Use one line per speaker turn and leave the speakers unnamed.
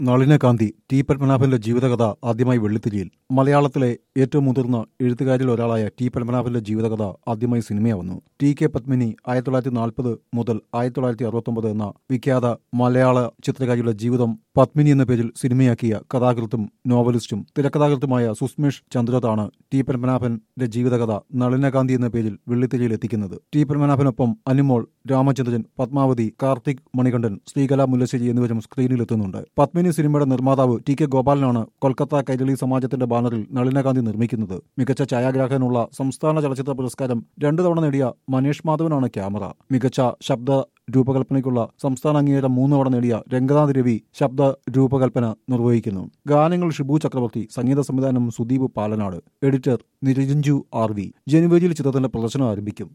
നളിനകാന്തി T പത്മനാഭന്റെ ജീവിതകഥ ആദ്യമായി വെള്ളിത്തിരിയിൽ മലയാളത്തിലെ ഏറ്റവും മുതിർന്ന എഴുത്തുകാരിൽ ഒരാളായ ടി പത്മനാഭന്റെ ജീവിതകഥ ആദ്യമായി സിനിമയാവുന്നു ടി കെ പത്മിനി ആയിരത്തി തൊള്ളായിരത്തി നാൽപ്പത് മുതൽ ആയിരത്തി തൊള്ളായിരത്തി അറുപത്തൊമ്പത് എന്ന വിഖ്യാത മലയാള ചിത്രകാരിയുടെ ജീവിതം പത്മിനി എന്ന പേരിൽ സിനിമയാക്കിയ കഥാകൃത്തും നോവലിസ്റ്റും തിരക്കഥാകൃത്തുമായ സുസ്മേഷ് ചന്ദ്രതാണ് ടി പത്മനാഭന്റെ ജീവിതകഥ നളിനകാന്തി എന്ന പേരിൽ വെള്ളിത്തിരിയിൽ എത്തിക്കുന്നത് ടി പത്മനാഭനൊപ്പം അനിമോൾ രാമചന്ദ്രൻ പത്മാവതി കാർത്തിക് മണികണ്ഠൻ ശ്രീകല മുല്ലശ്ശേരി എന്നിവരും സ്ക്രീനിലെത്തുന്നുണ്ട് പത്മിനി സിനിമയുടെ നിർമ്മാതാവ് ടി കെ ഗോപാലനാണ് കൊൽക്കത്ത കൈരളി സമാജത്തിന്റെ ബാനറിൽ നളിനകാന്തി നിർമ്മിക്കുന്നത് മികച്ച ഛായാഗ്രാഹകനുള്ള സംസ്ഥാന ചലച്ചിത്ര പുരസ്കാരം രണ്ടു തവണ നേടിയ മനേഷ് മാധവനാണ് ക്യാമറ മികച്ച ശബ്ദ രൂപകൽപ്പനയ്ക്കുള്ള സംസ്ഥാന അംഗീകാരം മൂന്ന് തവണ നേടിയ രംഗനാഥ് രവി ശബ്ദ രൂപകൽപ്പന നിർവഹിക്കുന്നു ഗാനങ്ങൾ ഷിബു ചക്രവർത്തി സംഗീത സംവിധാനം Sudeep Palanad editor Niranju R V ജനുവരിയിൽ ചിത്രത്തിന്റെ പ്രദർശനം ആരംഭിക്കും